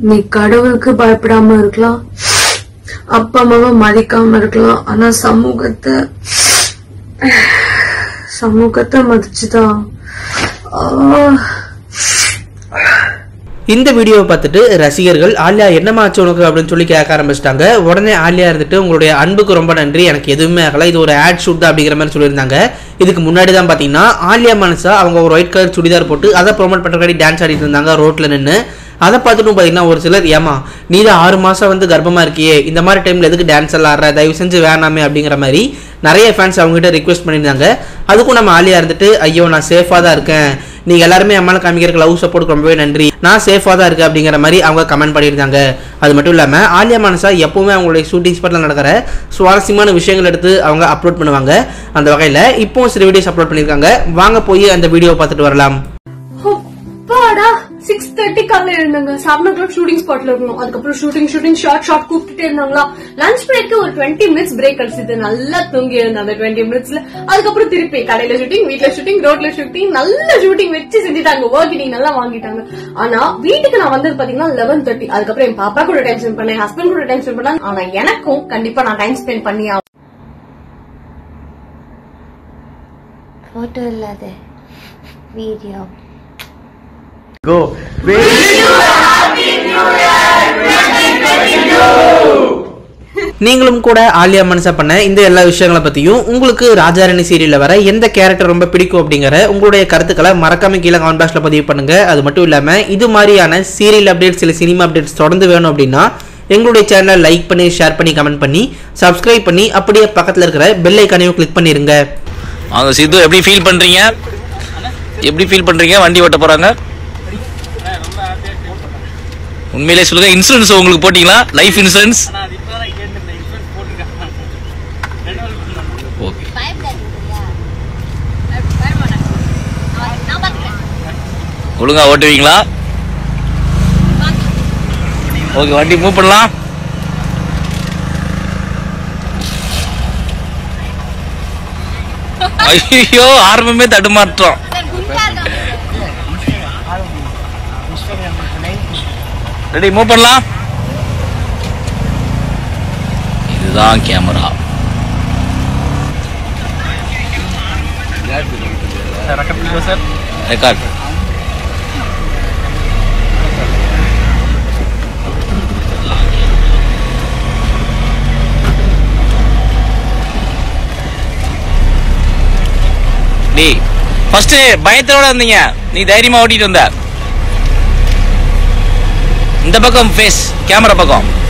நீ கடவுளுக்கு பயப்படாம இருக்கலாம் அப்பா அம்மாவை மதிக்காம இருக்கலாம் ஆனா சமூகத்தை சமூகத்தை மதிச்சுதான் ஆஹ் இந்த வீடியோவை பார்த்துட்டு ரசிகர்கள் ஆலியா என்னமா ஆச்சு உனக்கு அப்படின்னு சொல்லி கேட்க ஆரம்பிச்சிட்டாங்க உடனே ஆலியா இருந்துட்டு உங்களுடைய அன்புக்கு ரொம்ப நன்றி எனக்கு எதுவுமே ஆகல இது ஒரு ஆட் ஷூட் தான் அப்படிங்கிற மாதிரி சொல்லியிருந்தாங்க இதுக்கு முன்னாடி தான் பார்த்தீங்கன்னா ஆலியா மனசா அவங்க ஒரு ஒயிட் கலர் சுடிதார் போட்டு அதை ப்ரொமோட் பண்ணுறக்காடி டான்ஸ் ஆடிட்டு இருந்தாங்க ரோட்டில் நின்று அதை பார்த்துட்டும் பார்த்தீங்கன்னா ஒரு சிலர் ஏமா நீ தான் ஆறு மாதம் வந்து கர்ப்பமாக இருக்கியே இந்த மாதிரி டைமில் எதுக்கு டான்ஸ் எல்லாம் ஆடுற தயவு செஞ்சு வேணாமே அப்படிங்கிற மாதிரி நிறைய ஃபேன்ஸ் அவங்ககிட்ட ரிக்வெஸ்ட் பண்ணியிருந்தாங்க அதுக்கும் நம்ம ஆலியா இருந்துட்டு ஐயோ நான் சேஃபாக தான் இருக்கேன் நீங்க எல்லாருமே அம்மால காமிக்கிற லவ் சப்போர்ட் ரொம்பவே நன்றி நான் சேஃபாக தான் இருக்கு அப்படிங்கிற மாதிரி அவங்க கமெண்ட் பண்ணியிருந்தாங்க அது மட்டும் இல்லாம ஆலியா மனசா எப்பவுமே அவங்களுடைய ஷூட்டிங் ஸ்பாட்ல நடக்கிற சுவாரஸ்யமான விஷயங்கள் எடுத்து அவங்க அப்லோட் பண்ணுவாங்க அந்த வகையில இப்போவும் சில வீடியோஸ் அப்லோட் பண்ணியிருக்காங்க வாங்க போய் அந்த வீடியோவை பார்த்துட்டு வரலாம் அப்பாடா சிக்ஸ் தேர்ட்டி காலைல எழுந்தாங்க செவன் ஓ கிளாக் ஷூட்டிங் ஸ்பாட்ல இருக்கணும் அதுக்கப்புறம் ஷூட்டிங் ஷூட்டிங் ஷார்ட் ஷார்ட் கூப்பிட்டுட்டே இருந்தாங்களா லஞ்ச் பிரேக் ஒரு டுவெண்ட்டி மினிட்ஸ் பிரேக் கிடைச்சது நல்லா தூங்கி இருந்தேன் அந்த டுவெண்ட்டி மினிட்ஸ்ல அதுக்கப்புறம் திருப்பி கடையில ஷூட்டிங் வீட்ல ஷூட்டிங் ரோட்ல ஷூட்டிங் நல்ல ஷூட்டிங் வச்சு செஞ்சுட்டாங்க ஒர்க்கிங் நல்லா வாங்கிட்டாங்க ஆனா வீட்டுக்கு நான் வந்தது பாத்தீங்கன்னா லெவன் தேர்ட்டி அதுக்கப்புறம் என் பாப்பா கூட டைம் ஸ்பெண்ட் பண்ணேன் ஹஸ்பண்ட் கூட டைம் ஸ்பெண்ட் பண்ணேன் ஆனா எனக்கும் கண்டிப்பா நான் டைம் ஸ்பெண்ட் பண்ணி ஆகணும். ஃபோட்டோ இல்லாத வீடியோ நீங்களும் கூட ஆலியா மனசா பண்ண இந்த எல்லா விஷயங்களை பத்தியும் உங்களுக்கு ராஜாரணி சீரியல்ல வர எந்த கேரக்டர் ரொம்ப பிடிக்கும் அப்படிங்கிற உங்களுடைய கருத்துக்களை மறக்காம கீழே கமெண்ட் பாக்ஸ்ல பதிவு பண்ணுங்க அது மட்டும் இல்லாம இது மாதிரியான சீரியல் அப்டேட்ஸ் இல்ல சினிமா அப்டேட்ஸ் தொடர்ந்து வேணும் அப்படின்னா எங்களுடைய சேனலை லைக் பண்ணி ஷேர் பண்ணி கமெண்ட் பண்ணி சப்ஸ்கிரைப் பண்ணி அப்படியே பக்கத்துல இருக்கிற பெல் ஐக்கானையும் கிளிக் பண்ணிருங்க வாங்க சித்து எப்படி ஃபீல் பண்றீங்க எப்படி ஃபீல் பண்றீங்க வண்டி ஓட்ட போறாங்க உண்மையிலே சொல்லுங்க இன்சூரன்ஸ் உங்களுக்கு போட்டீங்களா லைஃப் இன்சூரன்ஸ் ஓகே ஒழுங்கா ஓட்டுவீங்களா ஓகே வண்டி மூவ் பண்ணலாம் ஐயோ ஆரம்பமே தடுமாற்றம் ரெடி மூவ் பண்ணலாம் இதுதான் கேமரா ரெக்கார்ட் டேய் ஃபர்ஸ்ட் பயத்தோட இருந்தீங்க நீ தைரியமா ஓட்டிட்டு வந்த இந்த பக்கம் ஃபேஸ் கேமரா பக்கம்